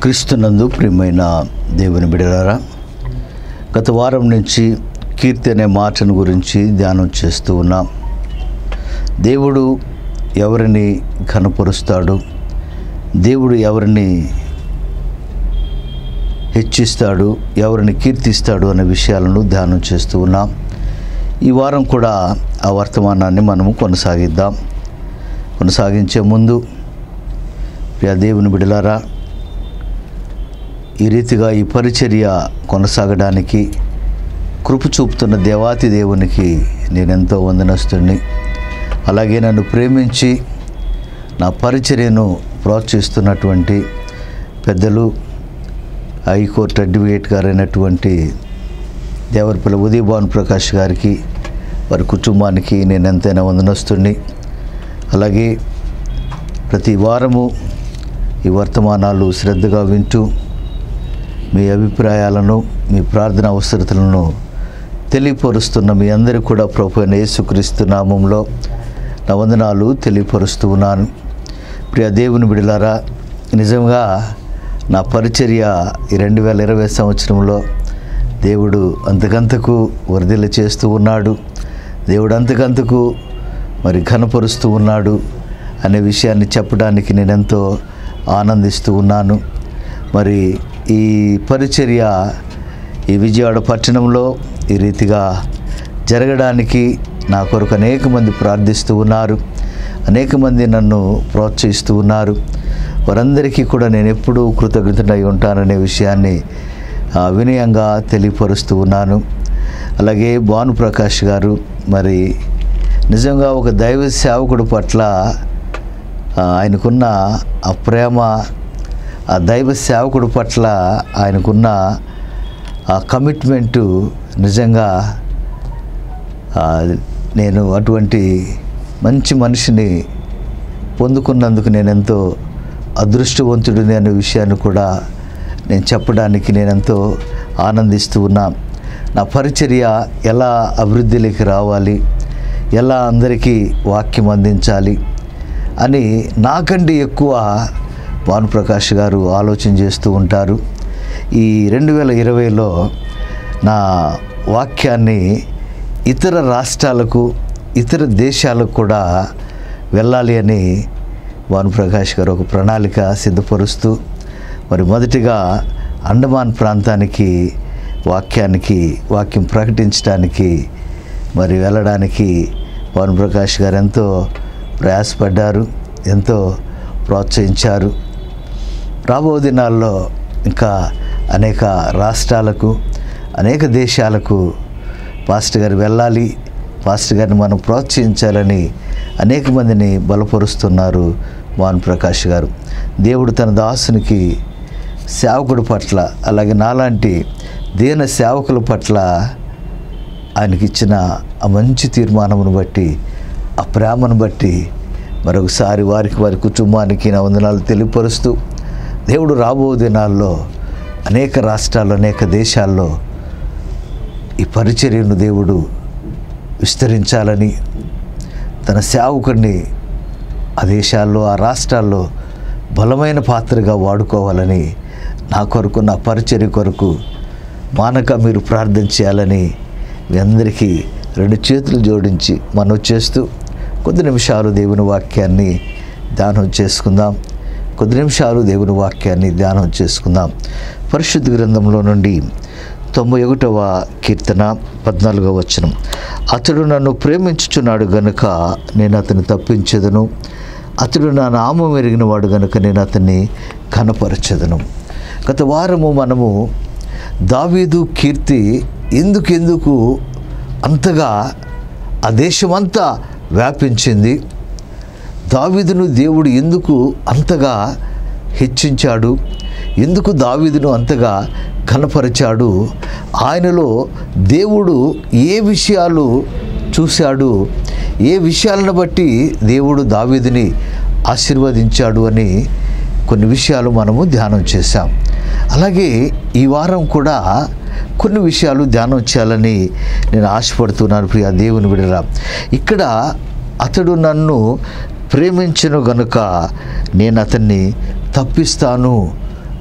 క్రీస్తునందు ప్రియమైన దేవుని బిడలారా గత వారం నుంచి కీర్తి అనే మాటను గురించి ధ్యానం చేస్తూ ఉన్నాం దేవుడు ఎవరిని ఘనపరుస్తాడు దేవుడు ఎవరిని హెచ్చిస్తాడు ఎవరిని కీర్తిస్తాడు అనే విషయాలను ధ్యానం చేస్తూ ఉన్నాం ఈ వారం కూడా ఆ వర్తమానాన్ని మనము కొనసాగిద్దాం కొనసాగించే ముందు ప్రియ దేవుని బిడలారా ఈ రీతిగా ఈ పరిచర్య కొనసాగడానికి కృప చూపుతున్న దేవాతి దేవునికి నేనెంతో వందనస్తుని అలాగే నన్ను ప్రేమించి నా పరిచర్యను ప్రోత్సహిస్తున్నటువంటి పెద్దలు హైకోర్టు అడ్వకేట్ గారైనటువంటి దేవరపల్లి ఉదయ్ భాను ప్రకాష్ గారికి వారి కుటుంబానికి నేను ఎంతైనా వందనస్తుని అలాగే ప్రతి వారము ఈ వర్తమానాలు శ్రద్ధగా వింటూ మీ అభిప్రాయాలను మీ ప్రార్థన అవసరతలను తెలియపరుస్తున్న మీ అందరికీ కూడా ప్రభు అయిన యేసుక్రీస్తు నామంలో నా వందనాలు తెలియపరుస్తూ ఉన్నాను ప్రియ దేవుని బిడలారా నిజంగా నా పరిచర్య ఈ రెండు వేల ఇరవై సంవత్సరంలో దేవుడు అంతకంతకు వర్ధిల్ల చేస్తూ ఉన్నాడు దేవుడు అంతకంతకు మరి ఘనపరుస్తూ ఉన్నాడు అనే విషయాన్ని చెప్పడానికి నేను ఎంతో ఆనందిస్తూ ఉన్నాను మరి ఈ పరిచర్య ఈ విజయవాడ పట్టణంలో ఈ రీతిగా జరగడానికి నా కొరకు అనేక మంది ప్రార్థిస్తూ ఉన్నారు అనేక మంది నన్ను ప్రోత్సహిస్తూ ఉన్నారు వారందరికీ కూడా నేను ఎప్పుడూ కృతజ్ఞతనై ఉంటాననే విషయాన్ని ఆ, వినయంగా తెలియపరుస్తూ ఉన్నాను అలాగే భాను ప్రకాష్ గారు మరి నిజంగా ఒక దైవ సేవకుడు పట్ల ఆ, ఆయనకున్న ఆ ప్రేమ ఆ దైవ సేవకుడు పట్ల ఆయనకున్న ఆ కమిట్మెంటు నిజంగా ఆ, నేను అటువంటి మంచి మనిషిని పొందుకున్నందుకు నేను ఎంతో అదృష్టవంతుడిని అనే విషయాన్ని కూడా నేను చెప్పడానికి నేను ఎంతో ఆనందిస్తూ ఉన్నా నా పరిచర్య ఎలా అభివృద్ధిలోకి రావాలి ఎలా అందరికీ వాక్యం అందించాలి అని నాకంటే ఎక్కువ భానుప్రకాష్ గారు ఆలోచన చేస్తూ ఉంటారు ఈ రెండు వేల ఇరవైలో నా వాక్యాన్ని ఇతర రాష్ట్రాలకు ఇతర దేశాలకు కూడా వెళ్ళాలి అని భానుప్రకాష్ గారు ఒక ప్రణాళిక సిద్ధపరుస్తూ మరి మొదటిగా అండమాన్ ప్రాంతానికి వాక్యానికి వాక్యం ప్రకటించడానికి మరి వెళ్ళడానికి భానుప్రకాష్ గారు ఎంతో ప్రయాసపడ్డారు ఎంతో ప్రోత్సహించారు రాబో దినాల్లో ఇంకా అనేక రాష్ట్రాలకు అనేక దేశాలకు పాస్టర్ గారు వెళ్ళాలి పాస్టర్ గారిని మనం ప్రోత్సహించాలని అనేక మందిని బలపరుస్తున్నారు భాను ప్రకాష్ గారు దేవుడు తన దాసునికి సేవకుడి పట్ల అలాగే నాలాంటి దీన సేవకుల పట్ల ఆయనకి ఇచ్చిన ఆ మంచి తీర్మానమును బట్టి ఆ ప్రేమను బట్టి మరొకసారి వారికి వారి కుటుంబానికి నా వందనాలు తెలియపరుస్తూ దేవుడు రాబో దినాల్లో అనేక రాష్ట్రాల్లో అనేక దేశాల్లో ఈ పరిచర్యను దేవుడు విస్తరించాలని తన సేవకుడిని ఆ దేశాల్లో ఆ రాష్ట్రాల్లో బలమైన పాత్రగా వాడుకోవాలని నా కొరకు నా పరిచర్య కొరకు మానక మీరు ప్రార్థన చేయాలని మీ అందరికీ రెండు చేతులు జోడించి మనం చేస్తూ కొద్ది నిమిషాలు దేవుని వాక్యాన్ని ధ్యానం చేసుకుందాం కొద్ది నిమిషాలు దేవుని వాక్యాన్ని ధ్యానం చేసుకుందాం పరిశుద్ధ గ్రంథంలో నుండి తొంభై ఒకటవ కీర్తన పద్నాలుగవ వచనం అతడు నన్ను ప్రేమించుచున్నాడు గనుక నేను అతన్ని తప్పించదను అతడు నా నామం ఎరిగిన వాడు గనుక నేను అతన్ని ఘనపరచదను గత వారము మనము దావీదు కీర్తి ఎందుకెందుకు అంతగా ఆ దేశమంతా వ్యాపించింది దావీదును దేవుడు ఎందుకు అంతగా హెచ్చించాడు ఎందుకు దావీదును అంతగా ఘనపరిచాడు ఆయనలో దేవుడు ఏ విషయాలు చూశాడు ఏ విషయాలను బట్టి దేవుడు దావీదుని ఆశీర్వదించాడు అని కొన్ని విషయాలు మనము ధ్యానం చేశాం అలాగే ఈ వారం కూడా కొన్ని విషయాలు ధ్యానం చేయాలని నేను ఆశపడుతున్నాను ప్రియ దేవుని విడరా ఇక్కడ అతడు నన్ను ప్రేమించను గనుక నేను అతన్ని తప్పిస్తాను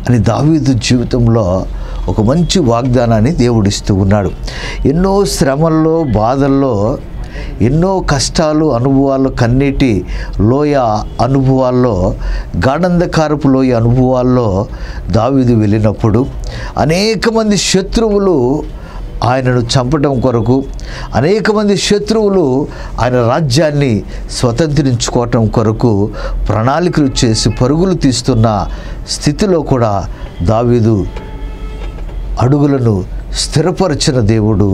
అని దావీదు జీవితంలో ఒక మంచి వాగ్దానాన్ని దేవుడిస్తూ ఉన్నాడు ఎన్నో శ్రమల్లో బాధల్లో ఎన్నో కష్టాలు అనుభవాలు కన్నీటి లోయ అనుభవాల్లో గాఢంధకారపు లోయ అనుభవాల్లో దావీదు వెళ్ళినప్పుడు అనేక మంది శత్రువులు ఆయనను చంపటం కొరకు అనేక మంది శత్రువులు ఆయన రాజ్యాన్ని స్వతంత్రించుకోవటం కొరకు ప్రణాళికలు చేసి పరుగులు తీస్తున్న స్థితిలో కూడా దావీదు అడుగులను స్థిరపరిచిన దేవుడు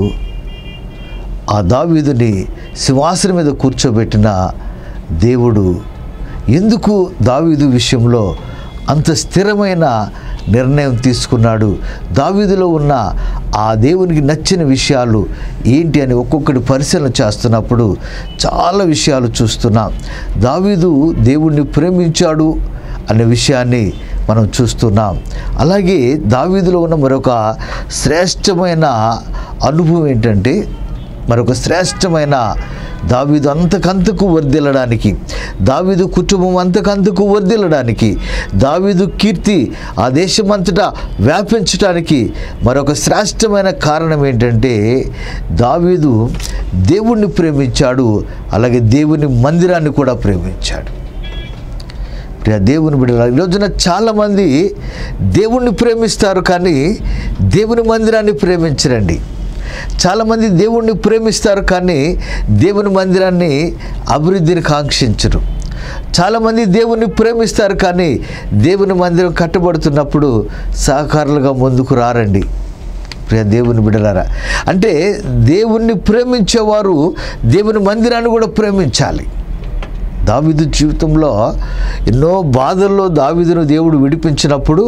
ఆ దావీదుని సింహాసనం మీద కూర్చోబెట్టిన దేవుడు ఎందుకు దావీదు విషయంలో అంత స్థిరమైన నిర్ణయం తీసుకున్నాడు దావీదులో ఉన్న ఆ దేవునికి నచ్చిన విషయాలు ఏంటి అని ఒక్కొక్కటి పరిశీలన చేస్తున్నప్పుడు చాలా విషయాలు చూస్తున్నాం దావీదు దేవుణ్ణి ప్రేమించాడు అనే విషయాన్ని మనం చూస్తున్నాం అలాగే దావీదులో ఉన్న మరొక శ్రేష్టమైన అనుభవం ఏంటంటే మరొక శ్రేష్టమైన దావీదు అంతకంతకు వర్దిల్లడానికి దావీదు కుటుంబం అంతకంతకు వర్దిల్లడానికి దావీదు కీర్తి ఆ దేశమంతటా వ్యాపించడానికి మరొక శ్రేష్టమైన కారణం ఏంటంటే దావీదు దేవుణ్ణి ప్రేమించాడు అలాగే దేవుని మందిరాన్ని కూడా ప్రేమించాడు ప్రియ దేవుని బిడ్డల ఈ రోజున చాలామంది దేవుణ్ణి ప్రేమిస్తారు కానీ దేవుని మందిరాన్ని ప్రేమించరండి చాలామంది దేవుణ్ణి ప్రేమిస్తారు కానీ దేవుని మందిరాన్ని అభివృద్ధిని కాంక్షించరు చాలామంది దేవుణ్ణి ప్రేమిస్తారు కానీ దేవుని మందిరం కట్టబడుతున్నప్పుడు సహకారులుగా ముందుకు రారండి ప్రియ దేవుని బిడలారా అంటే దేవుణ్ణి ప్రేమించేవారు దేవుని మందిరాన్ని కూడా ప్రేమించాలి దావీదు జీవితంలో ఎన్నో బాధల్లో దావీదును దేవుడు విడిపించినప్పుడు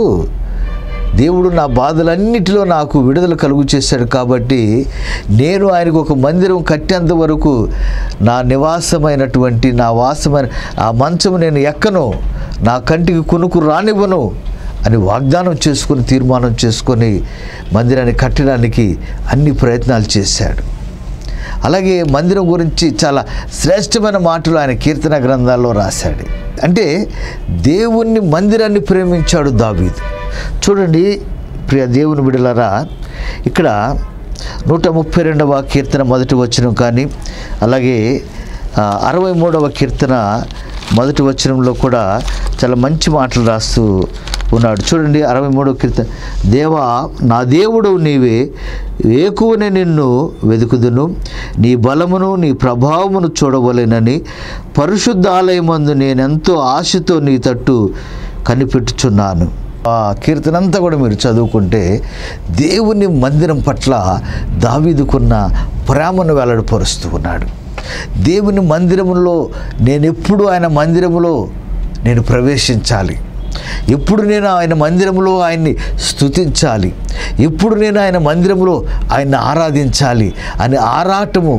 దేవుడు నా బాధలన్నిటిలో నాకు విడుదల కలుగు చేశాడు కాబట్టి నేను ఆయనకు ఒక మందిరం కట్టేంత వరకు నా నివాసమైనటువంటి నా వాసమైన ఆ మంచం నేను ఎక్కను నా కంటికి కునుకు రానివ్వను అని వాగ్దానం చేసుకొని తీర్మానం చేసుకొని మందిరాన్ని కట్టడానికి అన్ని ప్రయత్నాలు చేశాడు అలాగే మందిరం గురించి చాలా శ్రేష్టమైన మాటలు ఆయన కీర్తన గ్రంథాల్లో రాశాడు అంటే దేవుణ్ణి మందిరాన్ని ప్రేమించాడు దావీదు చూడండి ప్రియ దేవుని బిడలరా ఇక్కడ నూట ముప్పై రెండవ కీర్తన మొదటి వచనం కానీ అలాగే ఆ, అరవై మూడవ కీర్తన మొదటి వచనంలో కూడా చాలా మంచి మాటలు రాస్తూ ఉన్నాడు చూడండి అరవై మూడవ కీర్తన దేవా నా దేవుడు నీవే ఏకువనే నిన్ను వెతుకుదును నీ బలమును నీ ప్రభావమును చూడవలెనని పరిశుద్ధ ఆలయమందు నేనెంతో ఆశతో నీ తట్టు కనిపెట్టుచున్నాను ఆ కీర్తన అంతా కూడా మీరు చదువుకుంటే దేవుని మందిరం పట్ల దావీదుకున్న ప్రేమను వెల్లడిపరుస్తూ ఉన్నాడు దేవుని మందిరములో నేను ఎప్పుడు ఆయన మందిరములో నేను ప్రవేశించాలి ఎప్పుడు నేను ఆయన మందిరంలో ఆయన్ని స్తుతించాలి ఎప్పుడు నేను ఆయన మందిరంలో ఆయన్ని ఆరాధించాలి అని ఆరాటము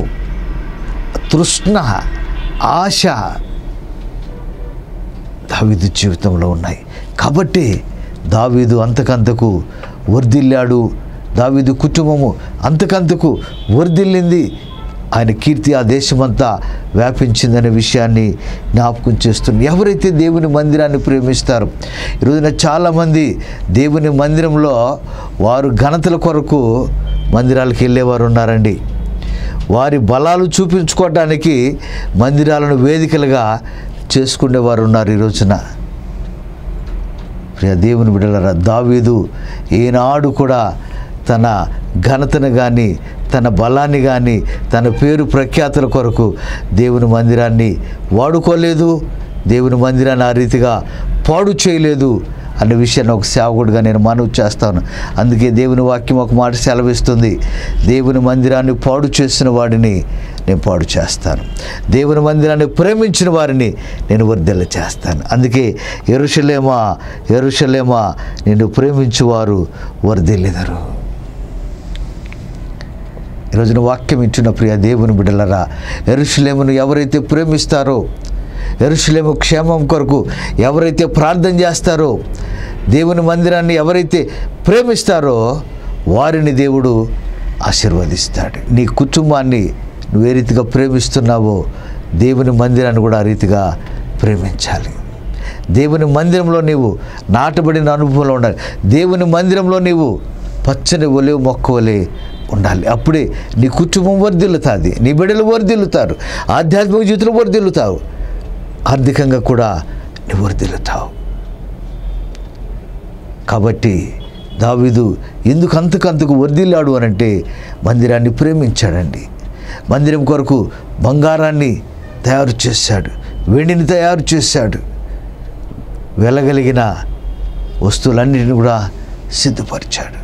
తృష్ణ ఆశ దావీదు జీవితంలో ఉన్నాయి కాబట్టి దావీదు అంతకంతకు వర్ధిల్లాడు దావీదు కుటుంబము అంతకంతకు వర్ధిల్లింది ఆయన కీర్తి ఆ దేశమంతా వ్యాపించిందనే విషయాన్ని జ్ఞాపకం చేస్తుంది ఎవరైతే దేవుని మందిరాన్ని ప్రేమిస్తారో ఈరోజున చాలామంది దేవుని మందిరంలో వారు ఘనతల కొరకు మందిరాలకు వెళ్ళేవారు ఉన్నారండి వారి బలాలు చూపించుకోవడానికి మందిరాలను వేదికలుగా చేసుకునేవారు ఉన్నారు ఈ రోజున ప్రియ దేవుని బిడ్డలారా దావీదు ఈనాడు కూడా తన ఘనతను కానీ తన బలాన్ని కానీ తన పేరు ప్రఖ్యాతుల కొరకు దేవుని మందిరాన్ని వాడుకోలేదు దేవుని మందిరాన్ని ఆ రీతిగా పాడు చేయలేదు అనే విషయాన్ని ఒక సేవకుడిగా నేను మనవి చేస్తాను అందుకే దేవుని వాక్యం ఒక మాట సెలవిస్తుంది దేవుని మందిరాన్ని పాడు చేసిన వాడిని నేను పాడు చేస్తాను దేవుని మందిరాన్ని ప్రేమించిన వారిని నేను వర్ధెల్ల చేస్తాను అందుకే ఎరుషలేమా ఎరుషలేమా నిన్ను ప్రేమించువారు వర్ధిల్లిదరు ఈరోజున వాక్యం ఇచ్చిన ప్రియ దేవుని బిడ్డలరా ఎరుషులేమును ఎవరైతే ప్రేమిస్తారో ఎరుషులేము క్షేమం కొరకు ఎవరైతే ప్రార్థన చేస్తారో దేవుని మందిరాన్ని ఎవరైతే ప్రేమిస్తారో వారిని దేవుడు ఆశీర్వదిస్తాడు నీ కుటుంబాన్ని నువ్వు ఏ రీతిగా ప్రేమిస్తున్నావో దేవుని మందిరాన్ని కూడా ఆ రీతిగా ప్రేమించాలి దేవుని మందిరంలో నీవు నాటబడిన అనుభవంలో ఉండాలి దేవుని మందిరంలో నీవు పచ్చని ఒలే మొక్క వలె ఉండాలి అప్పుడే నీ కుటుంబం వర్ధిల్లుతుంది నీ బిడ్డలు వర్ధిల్లుతారు ఆధ్యాత్మిక జీవితంలో వర్ధిల్లుతావు ఆర్థికంగా కూడా నువ్వు వర్ధిల్లుతావు కాబట్టి దావీదు ఎందుకు అంతకంతకు వర్ధిల్లాడు అనంటే మందిరాన్ని ప్రేమించాడండి మందిరం కొరకు బంగారాన్ని తయారు చేశాడు వెండిని తయారు చేశాడు వెళ్ళగలిగిన వస్తువులన్నిటిని కూడా సిద్ధపరిచాడు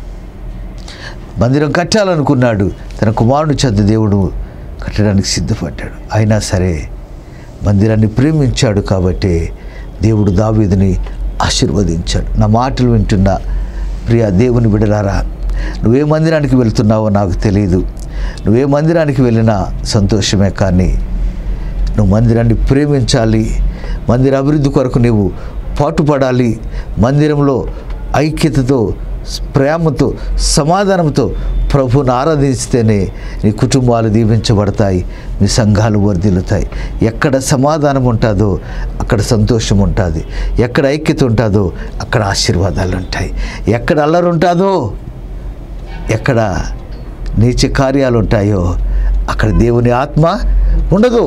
మందిరం కట్టాలనుకున్నాడు తన కుమారుని చెంత దేవుడు కట్టడానికి సిద్ధపడ్డాడు అయినా సరే మందిరాన్ని ప్రేమించాడు కాబట్టి దేవుడు దావీదుని ఆశీర్వదించాడు నా మాటలు వింటున్న ప్రియ దేవుని బిడలారా నువ్వే మందిరానికి వెళ్తున్నావో నాకు తెలియదు నువ్వే మందిరానికి వెళ్ళినా సంతోషమే కానీ నువ్వు మందిరాన్ని ప్రేమించాలి మందిర అభివృద్ధి కొరకు నీవు పాటుపడాలి మందిరంలో ఐక్యతతో ప్రేమతో సమాధానంతో ప్రభువుని ఆరాధిస్తేనే నీ కుటుంబాలు దీవించబడతాయి మీ సంఘాలు వర్ధిల్లుతాయి ఎక్కడ సమాధానం ఉంటుందో అక్కడ సంతోషం ఉంటుంది ఎక్కడ ఐక్యత ఉంటుందో అక్కడ ఆశీర్వాదాలు ఉంటాయి ఎక్కడ అల్లరి ఉంటుందో ఎక్కడ నీచ కార్యాలు ఉంటాయో అక్కడ దేవుని ఆత్మ ఉండదు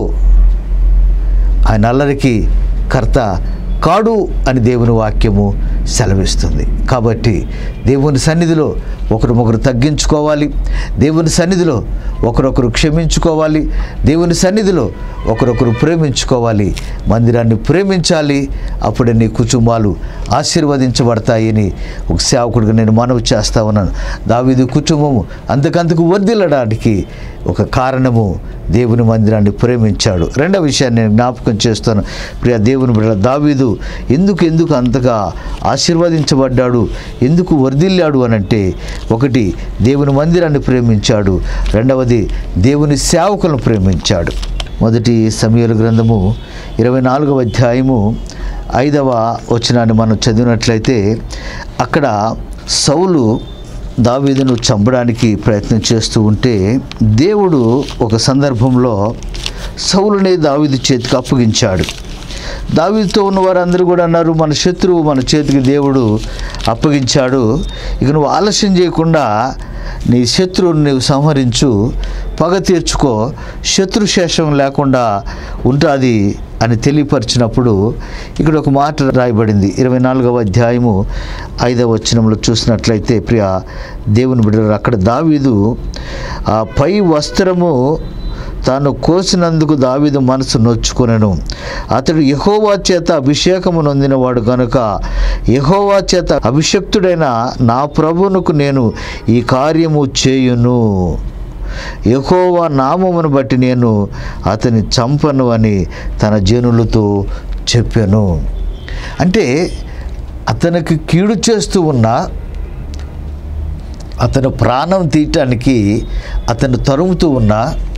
ఆయన అల్లరికి కర్త కాడు అని దేవుని వాక్యము సెలవిస్తుంది కాబట్టి దేవుని సన్నిధిలో ఒకరినొకరు తగ్గించుకోవాలి దేవుని సన్నిధిలో ఒకరొకరు క్షమించుకోవాలి దేవుని సన్నిధిలో ఒకరొకరు ప్రేమించుకోవాలి మందిరాన్ని ప్రేమించాలి అప్పుడే నీ కుటుంబాలు ఆశీర్వదించబడతాయని ఒక సేవకుడిగా నేను మనవి చేస్తా ఉన్నాను దావీదు కుటుంబము అంతకంతకు వర్దిల్లడానికి ఒక కారణము దేవుని మందిరాన్ని ప్రేమించాడు రెండవ విషయాన్ని నేను జ్ఞాపకం చేస్తాను ప్రియ దేవుని బిడ్డ దావీదు ఎందుకు ఎందుకు అంతగా ఆశీర్వదించబడ్డాడు ఎందుకు వర్ధిల్లాడు అనంటే ఒకటి దేవుని మందిరాన్ని ప్రేమించాడు రెండవది దేవుని సేవకులను ప్రేమించాడు మొదటి సమయాల గ్రంథము ఇరవై నాలుగవ అధ్యాయము ఐదవ వచనాన్ని మనం చదివినట్లయితే అక్కడ సౌలు దావీదును చంపడానికి ప్రయత్నం చేస్తూ ఉంటే దేవుడు ఒక సందర్భంలో సౌలునే దావీదు చేతికి అప్పగించాడు దావీదుతో ఉన్న వారందరూ కూడా అన్నారు మన శత్రువు మన చేతికి దేవుడు అప్పగించాడు ఇక నువ్వు ఆలస్యం చేయకుండా నీ శత్రువుని నీవు సంహరించు పగ తీర్చుకో శత్రుశేషం లేకుండా ఉంటుంది అని తెలియపరిచినప్పుడు ఇక్కడ ఒక మాట రాయబడింది ఇరవై నాలుగవ అధ్యాయము ఐదవ వచనంలో చూసినట్లయితే ప్రియ దేవుని బిడ్డలు అక్కడ దావీదు ఆ పై వస్త్రము తాను కోసినందుకు దావీదు మనసు నొచ్చుకొనెను అతడు యహోవా చేత అభిషేకము నొందినవాడు కనుక యహోవా చేత అభిషక్తుడైన నా ప్రభువునకు నేను ఈ కార్యము చేయును యహోవా నామమును బట్టి నేను అతని చంపను అని తన జనులతో చెప్పాను అంటే అతనికి కీడు చేస్తూ ఉన్న అతను ప్రాణం తీయటానికి అతను తరుముతూ ఉన్న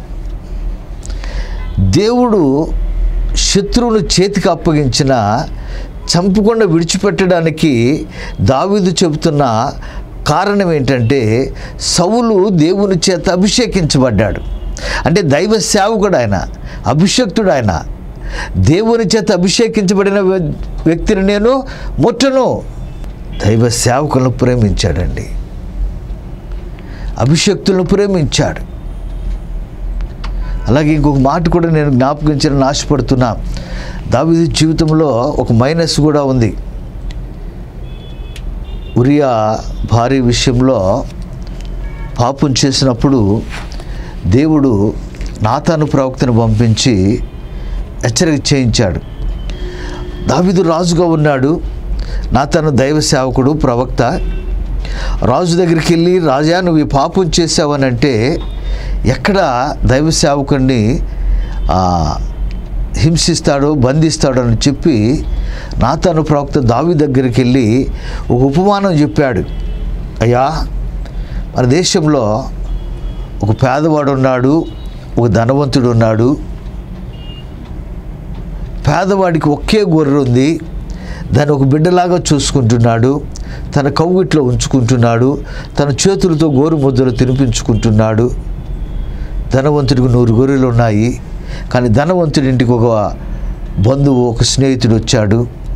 దేవుడు శత్రువును చేతికి అప్పగించిన చంపకుండా విడిచిపెట్టడానికి దావీదు చెబుతున్న కారణం ఏంటంటే సౌలు దేవుని చేత అభిషేకించబడ్డాడు అంటే దైవ సేవకుడు ఆయన అభిషక్తుడు ఆయన దేవుని చేత అభిషేకించబడిన వ్య- వ్యక్తిని నేను ముట్టను దైవ సేవకులను ప్రేమించాడండి అభిషక్తులను ప్రేమించాడు అలాగే ఇంకొక మాట కూడా నేను జ్ఞాపకించాలని ఆశపడుతున్నా దావీదు జీవితంలో ఒక మైనస్ కూడా ఉంది ఉరియా భార్య విషయంలో పాపం చేసినప్పుడు దేవుడు నాతాను ప్రవక్తను పంపించి హెచ్చరిక చేయించాడు దావీదు రాజుగా ఉన్నాడు నాతాను దైవ సేవకుడు ప్రవక్త రాజు దగ్గరికి వెళ్ళి రాజా నువ్వు ఈ పాపం చేసావనంటే ఎక్కడ దైవ సేవకుడిని ఆ, హింసిస్తాడో బంధిస్తాడో అని చెప్పి నాతాను ప్రవక్త దావి దగ్గరికి వెళ్ళి ఒక ఉపమానం చెప్పాడు అయ్యా మన దేశంలో ఒక పేదవాడు ఉన్నాడు ఒక ధనవంతుడు ఉన్నాడు పేదవాడికి ఒకే గొర్రె ఉంది దాన్ని ఒక బిడ్డలాగా చూసుకుంటున్నాడు తన కౌగిట్లో ఉంచుకుంటున్నాడు తన చేతులతో గోరు ముద్దలు తినిపించుకుంటున్నాడు ధనవంతుడికి నూరు గొర్రెలు ఉన్నాయి కానీ ధనవంతుడి ఇంటికి ఒక బంధువు ఒక స్నేహితుడు వచ్చాడు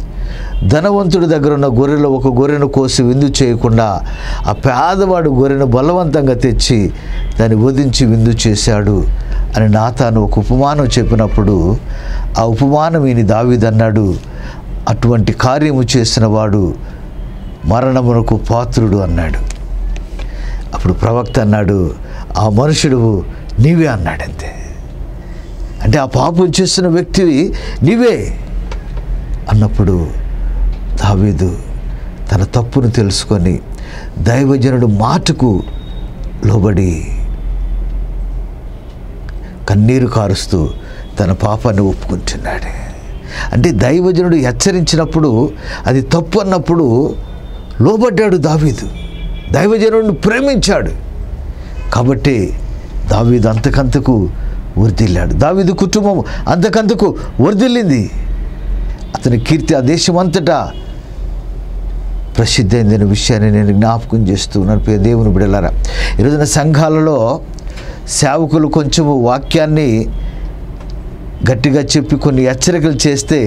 ధనవంతుడి దగ్గర ఉన్న గొర్రెలు ఒక గొర్రెను కోసి విందు చేయకుండా ఆ పేదవాడు గొర్రెను బలవంతంగా తెచ్చి దాన్ని వధించి విందు చేశాడు అని నాతాను ఒక ఉపమానం చెప్పినప్పుడు ఆ ఉపమానం ఈయన దావీదన్నాడు అటువంటి కార్యము చేసిన వాడు మరణమునకు పాత్రుడు అన్నాడు అప్పుడు ప్రవక్త అన్నాడు ఆ మనుషుడు నీవే అన్నాడు అంతే అంటే ఆ పాపం చేస్తున్న వ్యక్తివి నీవే అన్నప్పుడు దావీదు తన తప్పును తెలుసుకొని దైవజనుడు మాటకు లోబడి కన్నీరు కారుస్తూ తన పాపాన్ని ఒప్పుకుంటున్నాడు అంటే దైవజనుడు హెచ్చరించినప్పుడు అది తప్పు అన్నప్పుడు లోబడ్డాడు దావీదు దైవజనుడిని ప్రేమించాడు కాబట్టి దావీదు అంతకంతకు వర్దిల్లాడు దావీదు కుటుంబం అంతకంతకు వర్దిల్లింది అతని కీర్తి ఆ దేశం అంతటా ప్రసిద్ధైందైన విషయాన్ని నేను జ్ఞాపకం చేస్తున్నాను ప్రియ దేవుని బిడలారా ఈరోజున సంఘాలలో సేవకులు కొంచెము వాక్యాన్ని గట్టిగా చెప్పి కొన్ని హెచ్చరికలు చేస్తే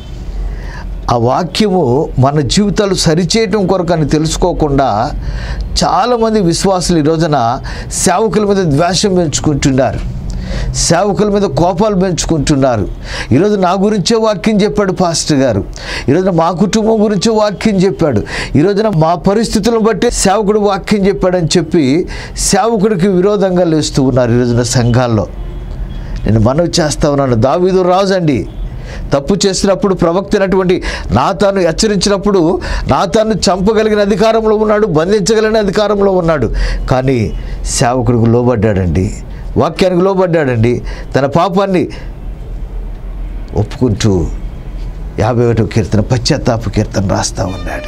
ఆ వాక్యము మన జీవితాలు సరిచేయటం కొరకు అని తెలుసుకోకుండా చాలామంది విశ్వాసులు ఈ రోజున సేవకుల మీద ద్వేషం పెంచుకుంటున్నారు సేవకుల మీద కోపాలు పెంచుకుంటున్నారు ఈరోజు నా గురించే వాక్యం చెప్పాడు పాస్టర్ గారు ఈరోజున మా కుటుంబం గురించే వాక్యం చెప్పాడు ఈరోజున మా పరిస్థితులను బట్టి సేవకుడు వాక్యం చెప్పాడని చెప్పి సేవకుడికి విరోధంగా లేస్తూ ఉన్నారు ఈరోజున సంఘాల్లో నేను మనవి చేస్తా ఉన్నాను దావీదు రాజు అండి తప్పు చేసినప్పుడు ప్రవక్తైనటువంటి నాతాను హెచ్చరించినప్పుడు నాతాను చంపగలిగిన అధికారంలో ఉన్నాడు బంధించగలిగిన అధికారంలో ఉన్నాడు కానీ సేవకుడికి లోబడ్డాడండి వాక్యానికి లోబడ్డాడండి తన పాపాన్ని ఒప్పుకుంటూ యాభై ఒకటో కీర్తన పశ్చాత్తాప కీర్తన రాస్తా ఉన్నాడు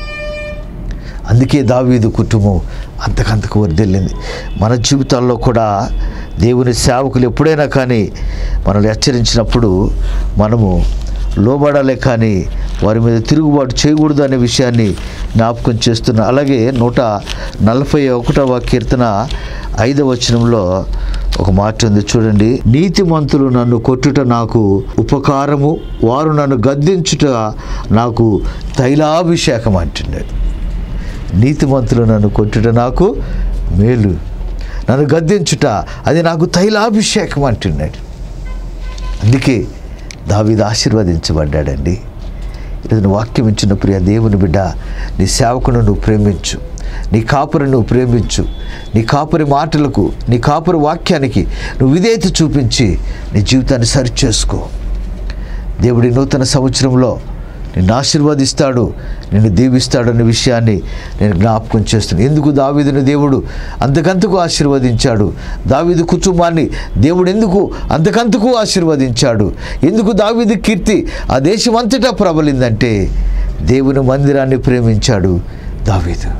అందుకే దావీదు కుటుంబం అంతకంతకు వర్దిల్లింది మన జీవితాల్లో కూడా దేవుని సేవకులు ఎప్పుడైనా కానీ మనల్ని హెచ్చరించినప్పుడు మనము లోబడాలే కానీ వారి మీద తిరుగుబాటు చేయకూడదు అనే విషయాన్ని జ్ఞాపకం చేస్తున్నా అలాగే నూట నలభై ఒకటవ కీర్తన ఐదవ వచనంలో ఒక మాట ఉంది చూడండి నీతిమంతులు నన్ను కొట్టుట నాకు ఉపకారము వారు నన్ను గద్దించుట నాకు తైలాభిషేకం అంటున్నాడు నీతిమంతులు నన్ను కొట్టుట నాకు మేలు నన్ను గద్దించుట అది నాకు తైలాభిషేకం అంటున్నాడు అందుకే దావీదు ఆశీర్వదించబడ్డాడండి ఈరోజు నువ్వు వాక్యం ఇచ్చిన ప్రియ దేవుని బిడ్డ నీ సేవకును నువ్వు ప్రేమించు నీ కాపురి నువ్వు ప్రేమించు నీ కాపురి మాటలకు నీ కాపురి వాక్యానికి నువ్వు విధేయత చూపించి నీ జీవితాన్ని సరిచేసుకో దేవుడి నూతన సంవత్సరంలో నిన్ను ఆశీర్వదిస్తాడు నిన్ను దీవిస్తాడు అనే విషయాన్ని నేను జ్ఞాపకం చేస్తున్నాను ఎందుకు దావీదుని దేవుడు అంతకంతకు ఆశీర్వదించాడు దావీదు కుటుంబాన్ని దేవుడు ఎందుకు అంతకంతకు ఆశీర్వదించాడు ఎందుకు దావీదు కీర్తి ఆ దేశం అంతటా ప్రబలిందంటే దేవుని మందిరాన్ని ప్రేమించాడు దావీదు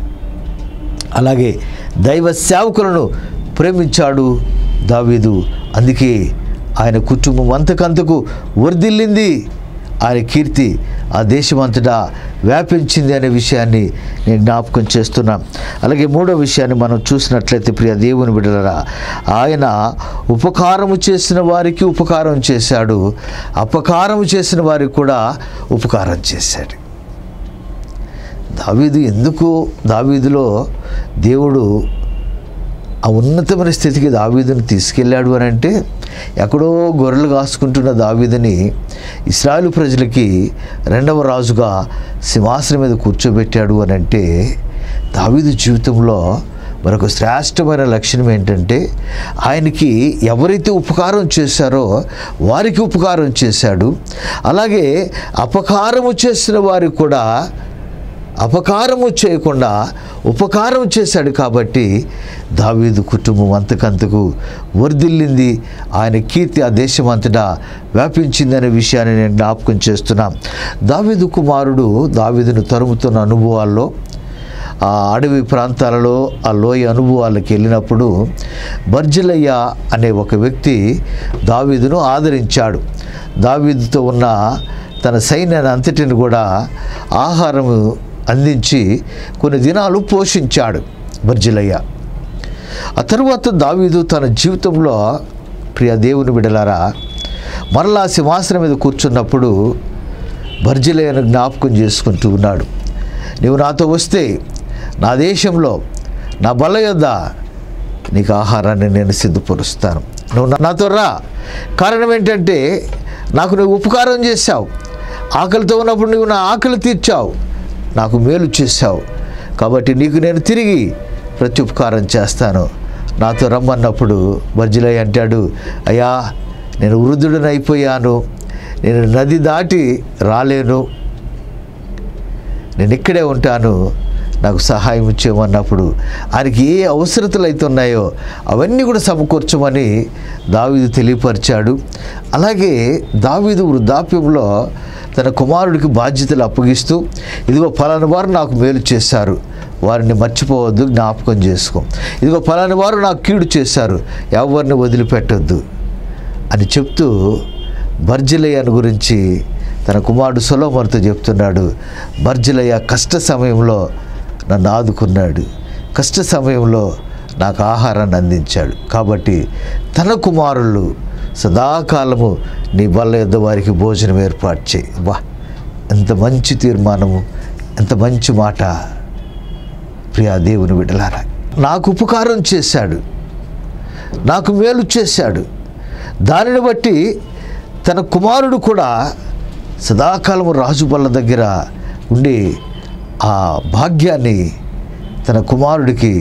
అలాగే దైవ సేవకులను ప్రేమించాడు దావీదు అందుకే ఆయన కుటుంబం అంతకంతకు వర్ధిల్లింది ఆయన కీర్తి ఆ దేశమంతటా వ్యాపించింది అనే విషయాన్ని నేను జ్ఞాపకం చేస్తున్నా అలాగే మూడో విషయాన్ని మనం చూసినట్లయితే ప్రియ దేవుని బిడ్డలరా ఆయన ఉపకారము చేసిన వారికి ఉపకారం చేశాడు అపకారము చేసిన వారికి కూడా ఉపకారం చేశాడు దావీదు ఎందుకు దావీదులో దేవుడు ఆ ఉన్నతమైన స్థితికి దావీదుని తీసుకెళ్ళాడు అని అంటే ఎక్కడో గొర్రెలు కాసుకుంటున్న దావీదుని ఇస్రాయలు ప్రజలకి రెండవ రాజుగా సింహాసనం మీద కూర్చోబెట్టాడు అని అంటే దావీదు జీవితంలో మరొక శ్రేష్టమైన లక్షణం ఏంటంటే ఆయనకి ఎవరైతే ఉపకారం చేశారో వారికి ఉపకారం చేశాడు అలాగే అపకారము చేసిన వారికి కూడా అపకారము చేయకుండా ఉపకారం చేశాడు కాబట్టి దావీదు కుటుంబం అంతకంతకు వర్ధిల్లింది ఆయన కీర్తి ఆ దేశం అంతటా వ్యాపించింది అనే విషయాన్ని నేను జ్ఞాపకం చేస్తున్నా దావీదు కుమారుడు దావీదును తరుముతున్న అనుభవాల్లో ఆ అడవి ప్రాంతాలలో ఆ లోయ అనుభవాలకు వెళ్ళినప్పుడు బర్జిలయ్య అనే ఒక వ్యక్తి దావీదును ఆదరించాడు దావీదుతో ఉన్న తన సైన్యాన్ని అంతటిని కూడా ఆహారము అందించి కొన్ని దినాలు పోషించాడు బర్జిలయ్య ఆ తరువాత దావీదు తన జీవితంలో ప్రియ దేవుని బిడలారా మరలా సింహాసనం మీద కూర్చున్నప్పుడు భర్జిలైన జ్ఞాపకం చేసుకుంటూ ఉన్నాడు నీవు నాతో వస్తే నా దేశంలో నా బల యొద్ద నీకు ఆహారాన్ని నేను సిద్ధపరుస్తాను నువ్వు నా- నాతో రా కారణం ఏంటంటే నాకు నువ్వు ఉపకారం చేశావు ఆకలితో ఉన్నప్పుడు నువ్వు నా ఆకలి తీర్చావు నాకు మేలు చేశావు కాబట్టి నీకు నేను తిరిగి ప్రతి ఉపకారం చేస్తాను నాతో రమ్మన్నప్పుడు బర్జిలయ్య అంటాడు అయ్యా నేను వృద్ధుడిని అయిపోయాను నేను నది దాటి రాలేను నేను ఇక్కడే ఉంటాను నాకు సహాయం ఇచ్చేమన్నప్పుడు ఆయనకి ఏ అవసరతలు అయితే ఉన్నాయో అవన్నీ కూడా సమకూర్చమని దావీదు తెలియపరిచాడు అలాగే దావీదు వృద్ధాప్యంలో తన కుమారుడికి బాధ్యతలు అప్పగిస్తూ ఇదిగో ఫలాని వారు నాకు మేలు చేశారు వారిని మర్చిపోవద్దు జ్ఞాపకం చేసుకో ఇదిగో ఫలాని వారు నాకు కీడు చేశారు ఎవరిని వదిలిపెట్టొద్దు అని చెప్తూ బర్జిలయ్యను గురించి తన కుమారుడు సొలోమర్తో చెప్తున్నాడు బర్జిలయ్య కష్ట సమయంలో నన్ను ఆదుకున్నాడు కష్ట సమయంలో నాకు ఆహారాన్ని అందించాడు కాబట్టి తన కుమారులు సదాకాలము నీ బల్ల యొద్ద వారికి భోజనం ఏర్పాటు చేయి వా ఎంత మంచి తీర్మానము ఎంత మంచి మాట ప్రియా దేవుని విడలారా నాకు ఉపకారం చేశాడు నాకు మేలు చేశాడు దానిని బట్టి తన కుమారుడు కూడా సదాకాలము రాజు బల్ల దగ్గర ఉండి ఆ భాగ్యాన్ని తన కుమారుడికి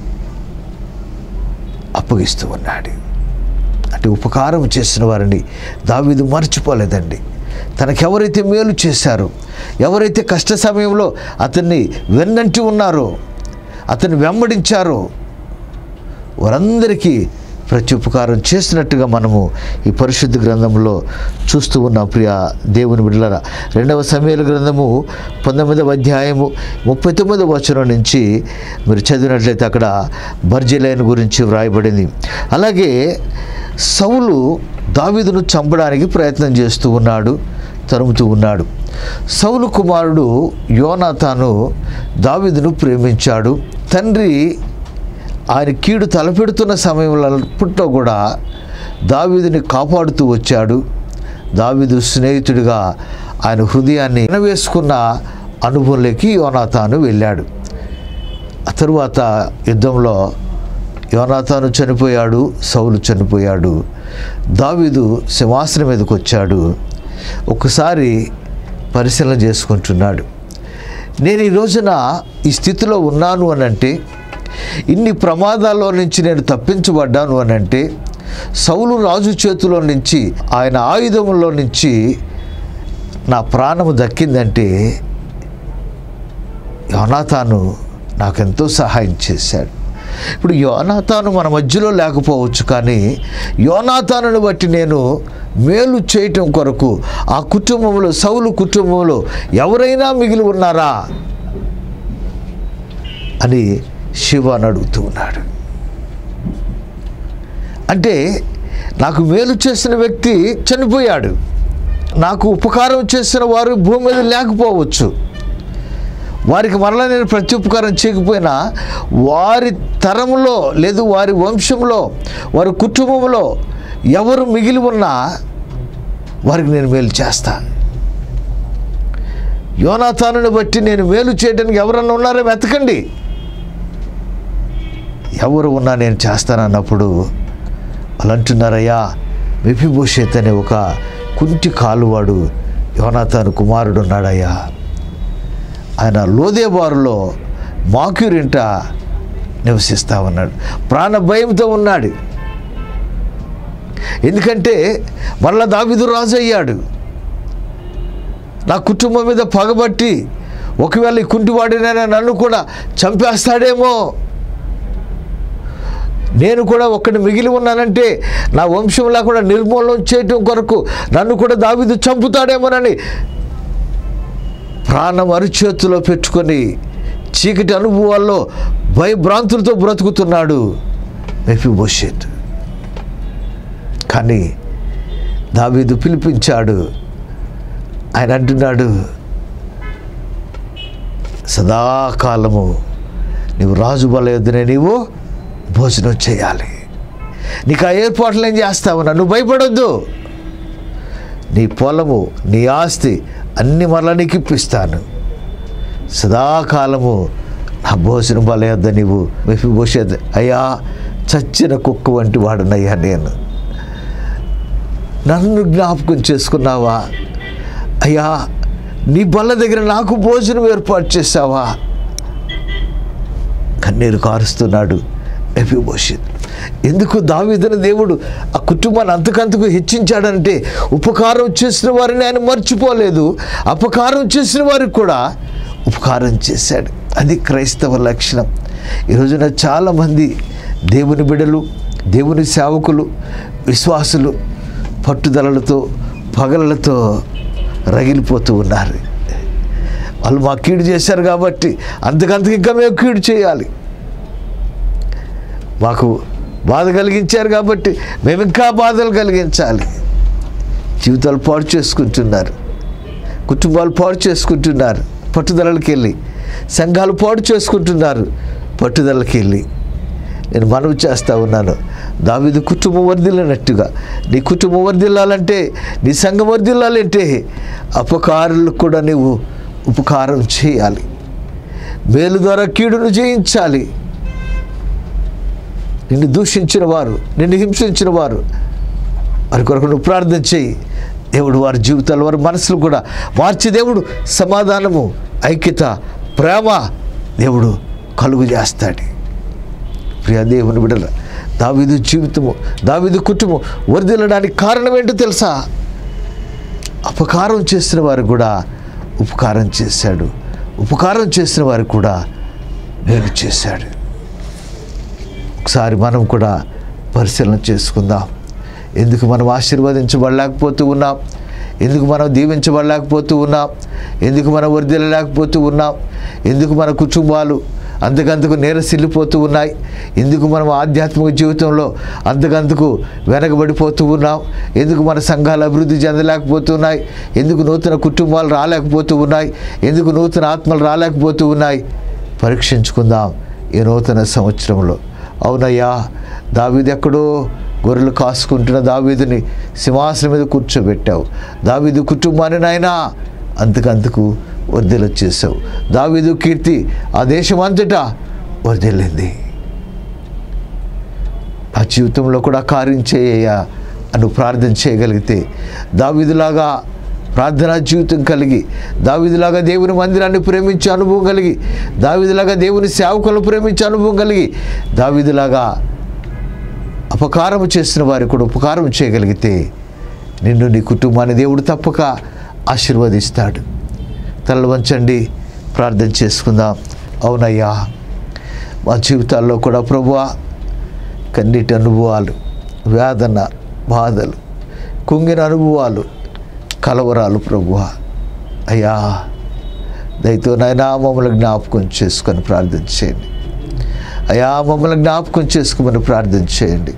అప్పగిస్తూ ఉన్నాడు అంటే ఉపకారం చేసిన వారిని దావీదు మర్చిపోలేదండి తనకెవరైతే మేలు చేశారో ఎవరైతే కష్ట సమయంలో అతన్ని వెన్నంటి ఉన్నారో అతన్ని వెంబడించారో వారందరికీ ప్రతి ఉపకారం చేసినట్టుగా మనము ఈ పరిశుద్ధ గ్రంథంలో చూస్తూ ఉన్నాం ప్రియ దేవుని బిడ్డలరా రెండవ సమయాల గ్రంథము పంతొమ్మిదవ అధ్యాయము ముప్పై తొమ్మిదవ వచనం నుంచి మీరు చదివినట్లయితే అక్కడ బర్జిలైన్ గురించి వ్రాయబడింది అలాగే సౌలు దావీదును చంపడానికి ప్రయత్నం చేస్తూ ఉన్నాడు తరుముతూ ఉన్నాడు సౌలు కుమారుడు యోనాతాను దావీదును ప్రేమించాడు తండ్రి ఆయన కీడు తలపెడుతున్న సమయంలో కూడా దావీదుని కాపాడుతూ వచ్చాడు దావీదు స్నేహితుడిగా ఆయన హృదయాన్ని వినవేసుకున్న అనుభవంలోకి యోనాతాను వెళ్ళాడు ఆ తరువాత యుద్ధంలో యోనాతాను చనిపోయాడు సౌలు చనిపోయాడు దావీదు సింహాసనం మీదకి వచ్చాడు ఒకసారి పరిశీలన చేసుకుంటున్నాడు నేను ఈ రోజున ఈ స్థితిలో ఉన్నాను అని అంటే ఇన్ని ప్రమాదాల్లో నుంచి నేను తప్పించబడ్డాను అని అంటే సౌలు రాజు చేతిలో నుంచి ఆయన ఆయుధంలో నుంచి నా ప్రాణము దక్కిందంటే యోనాతాను నాకెంతో సహాయం చేశాడు ఇప్పుడు యోనాతాను మన మధ్యలో లేకపోవచ్చు కానీ యోనాతానుని బట్టి నేను మేలు చేయటం కొరకు ఆ కుటుంబంలో సౌలు కుటుంబంలో ఎవరైనా మిగిలి ఉన్నారా అని శివ అని అడుగుతూ ఉన్నాడు అంటే నాకు మేలు చేసిన వ్యక్తి చనిపోయాడు నాకు ఉపకారం చేసిన వారు భూమి మీద లేకపోవచ్చు వారికి మరలా నేను ప్రత్యుపకారం చేయకపోయినా వారి తరంలో లేదు వారి వంశంలో వారి కుటుంబంలో ఎవరు మిగిలి ఉన్నా వారికి నేను మేలు చేస్తా యోనాథానుని బట్టి నేను మేలు చేయడానికి ఎవరన్నా ఉన్నారో వెతకండి ఎవరు ఉన్నా నేను చేస్తానన్నప్పుడు వాళ్ళు అంటున్నారయ్యా మెఫిభూషేత్ అనే ఒక కుంటి కాలువాడు యోనాథాను కుమారుడు ఉన్నాడయ్యా ఆయన లోదేబారులో మాక్యూరింట నివసిస్తా ఉన్నాడు ప్రాణ భయంతో ఉన్నాడు ఎందుకంటే మరలా దావిదు రాజు అయ్యాడు నా కుటుంబం మీద పగబట్టి ఒకవేళ ఈ కుంటివాడినైనా నన్ను కూడా చంపేస్తాడేమో నేను కూడా ఒక్కడి మిగిలి ఉన్నానంటే నా వంశంలా కూడా నిర్మూలన చేయటం కొరకు నన్ను కూడా దావిదు చంపుతాడేమోనని ప్రాణం అరిచేతిలో పెట్టుకొని చీకటి అనుభవాల్లో భయభ్రాంతులతో బ్రతుకుతున్నాడు మెఫిబోషేత్ కానీ దావీదు పిలిపించాడు ఆయన అంటున్నాడు సదాకాలము నీవు రాజు బల యొద్దనే నీవు భోజనం చేయాలి నీకు ఆ ఏర్పాట్లు ఏం చేస్తావు నన్ను భయపడొద్దు నీ పొలము నీ ఆస్తి అన్ని మరలా నీకు ఇప్పిస్తాను సదాకాలము నా భోజనం బలయొద్ద నీవు మెఫిబోషేద్ అయ్యా చచ్చిన కుక్క వంటి వాడునయ్యా నేను నన్ను జ్ఞాపకం చేసుకున్నావా అయ్యా నీ బల్ల దగ్గర నాకు భోజనం ఏర్పాటు చేశావా కన్నీరు కారుస్తున్నాడు ఎఫిబోషిత్ ఎందుకు దావీదుని దేవుడు ఆ కుటుంబాన్ని అంతకంతకు హెచ్చించాడంటే ఉపకారం చేసిన వారిని ఆయన మర్చిపోలేదు అపకారం చేసిన వారికి కూడా ఉపకారం చేశాడు అది క్రైస్తవ లక్షణం ఈ రోజున చాలామంది దేవుని బిడలు దేవుని సేవకులు విశ్వాసులు పట్టుదలలతో పగలలతో రగిలిపోతూ ఉన్నారు వాళ్ళు మా కీడు చేశారు కాబట్టి అంతకంతకు ఇంకా మేము కీడు చేయాలి మాకు బాధ కలిగించారు కాబట్టి మేము ఇంకా బాధలు కలిగించాలి జీవితాలు పాడు చేసుకుంటున్నారు కుటుంబాలు పాడు చేసుకుంటున్నారు పట్టుదలకి వెళ్ళి సంఘాలు పాడు చేసుకుంటున్నారు పట్టుదలకి వెళ్ళి నేను మనవి చేస్తూ ఉన్నాను దావిదు కుటుంబం వర్ధిల్లినట్టుగా నీ కుటుంబం వర్ధిల్లాలంటే నీ సంఘం వర్ధిల్లాలంటే అపకారులకు కూడా నీవు ఉపకారం చేయాలి మేలు ద్వారా కీడును జయించాలి నిన్ను దూషించిన వారు నిన్ను హింసించిన వారు వారి కొరకు నువ్వు ప్రార్థన చేయి దేవుడు వారి జీవితాలు వారి మనసులు కూడా మార్చి దేవుడు సమాధానము ఐక్యత ప్రేమ దేవుడు కలుగు చేస్తాడు ప్రియ దేవుని బిడ్డల దావీదు జీవితము దావీదు కుటుంబం వర్దిల్లడానికి కారణం ఏంటో తెలుసా అపకారం చేసిన వారు కూడా ఉపకారం చేశాడు ఉపకారం చేసిన వారికి కూడా మేలు చేశాడు ఒకసారి మనం కూడా పరిశీలన చేసుకుందాం ఎందుకు మనం ఆశీర్వదించబడలేకపోతూ ఉన్నాం ఎందుకు మనం దీవించబడలేకపోతూ ఉన్నాం ఎందుకు మనం వర్ధిల్లలేకపోతూ ఉన్నాం ఎందుకు మన కుటుంబాలు అంతకంతకు నేరసిల్లిపోతూ ఉన్నాయి ఎందుకు మనం ఆధ్యాత్మిక జీవితంలో అంతకంతకు వెనకబడిపోతూ ఉన్నాం ఎందుకు మన సంఘాలు అభివృద్ధి చెందలేకపోతున్నాయి ఎందుకు నూతన కుటుంబాలు రాలేకపోతూ ఉన్నాయి ఎందుకు నూతన ఆత్మలు రాలేకపోతూ ఉన్నాయి పరీక్షించుకుందాం ఈ నూతన సంవత్సరంలో అవునయ్యా దావీదు ఎక్కడో గొర్రెలు కాసుకుంటున్న దావీదుని సింహాసనం మీద కూర్చోబెట్టావు దావీదు కుటుంబాన్ని నాయనా అంతకంతకు వర్ధిల్ల చేసావు దావీదు కీర్తి ఆ దేశం అంతటా వర్ధిల్లింది ఆ జీవితంలో కూడా కార్యం చేయ్యా అని ప్రార్థన చేయగలిగితే దావీదులాగా ప్రార్థనా జీవితం కలిగి దావీదులాగా దేవుని మందిరాన్ని ప్రేమించే అనుభవం కలిగి దావీదులాగా దేవుని సేవకులను ప్రేమించే అనుభవం కలిగి దావీదులాగా అపకారం చేసిన వారికి కూడా ఉపకారం చేయగలిగితే నిన్ను నీ కుటుంబాన్ని దేవుడు తప్పక ఆశీర్వదిస్తాడు తలలు వంచండి ప్రార్థన చేసుకుందాం అవునయ్యా మా జీవితాల్లో కూడా ప్రభువా కన్నీటి అనుభవాలు వేదన బాధలు కుంగిన అనుభవాలు కలవరాలు ప్రభువా అయ్యా దయతో నాయనా మమ్మల్ని జ్ఞాపకం చేసుకొని ప్రార్థన చేయండి అయా మమ్మల్ని జ్ఞాపకం చేసుకోమని ప్రార్థన చేయండి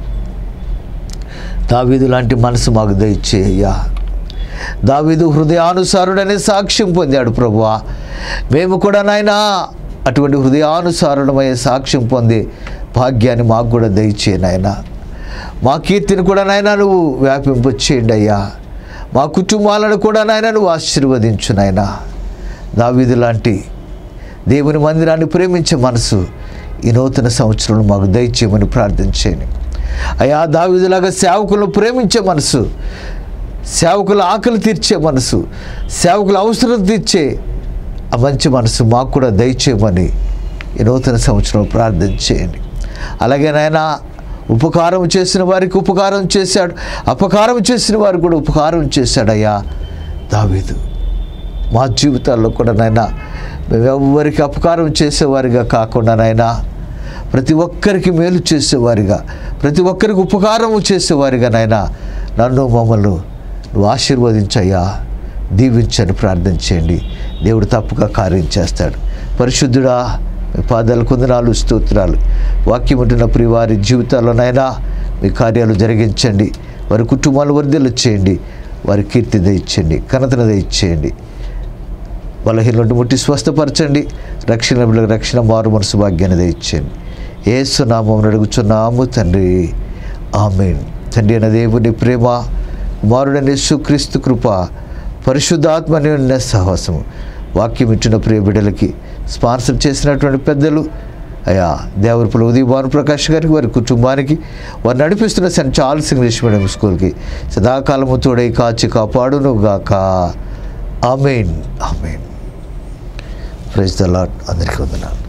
దావీదు లాంటి మనసు మాకు దయచేయ్యా దావీదు హృదయానుసారుడనే సాక్ష్యం పొందాడు ప్రభువా మేము కూడా నాయనా అటువంటి హృదయానుసారుడమయ్యే సాక్ష్యం పొందే భాగ్యాన్ని మాకు కూడా దయచేయి నాయనా మా కీర్తిని కూడా నాయనా నువ్వు వ్యాపింపచేయండి అయ్యా మా కుటుంబాలను కూడా నాయనా నువ్వు ఆశీర్వదించు నాయనా దావీదు లాంటి దేవుని మందిరాన్ని ప్రేమించే మనసు ఈ నూతన సంవత్సరంలో మాకు దయచేయమని ప్రార్థించేయండి అయా దావిదులాగా సేవకులను ప్రేమించే మనసు సేవకుల ఆకలి తీర్చే మనసు సేవకుల అవసరం తీర్చే ఆ మంచి మనసు మాకు కూడా దయచేయమని ఈ నూతన సంవత్సరంలో ప్రార్థన చేయండి అలాగే నాయన ఉపకారం చేసిన వారికి ఉపకారం చేశాడు అపకారం చేసిన వారికి కూడా ఉపకారం చేశాడయ్యా దావీదు మా జీవితాల్లో కూడా నాయనా మేము ఎవరికి అపకారం చేసేవారిగా కాకుండా నాయనా ప్రతి ఒక్కరికి మేలు చేసేవారిగా ప్రతి ఒక్కరికి ఉపకారం చేసేవారిగా నాయనా నన్ను మమ్మల్ని నువ్వు ఆశీర్వదించయ్యా దీవించని ప్రార్థన చేయండి దేవుడు తప్పుగా కార్యం చేస్తాడు పరిశుద్ధుడా మీ పాదాల కొందనాలు స్తోత్రాలు వాక్యం ఉంటున్న ప్రియ వారి జీవితాల్లోనైనా మీ కార్యాలు జరిగించండి వారి కుటుంబాలు వర్ధిల్లు చేయండి వారి కీర్తి దయచేయండి ఘనతను దయచేయండి బలహీనలను ముట్టి స్వస్థపరచండి రక్షణ బిడ్డలకు రక్షణ మారు మనసు భాగ్యాన్ని దయచేయండి ఏసునామం అడుగుచున్నాము తండ్రి ఆమెన్ తండ్రి అయిన దేవుని ప్రేమ కుమారుడని సుక్రీస్తు కృప పరిశుద్ధాత్మ నిండిన సహవాసము వాక్యం ఇచ్చిన ప్రియ బిడ్డలకి స్పాన్సర్ చేసినటువంటి పెద్దలు అయా దేవరపుల ఉదయ భాను ప్రకాష్ గారికి వారి కుటుంబానికి వారు నడిపిస్తున్న సెంట్ చార్ల్స్ ఇంగ్లీష్ మీడియం స్కూల్కి సదాకాలము తోడై కాచి కాపాడును గాక amen amen praise the lord అందరికీ వందనాలు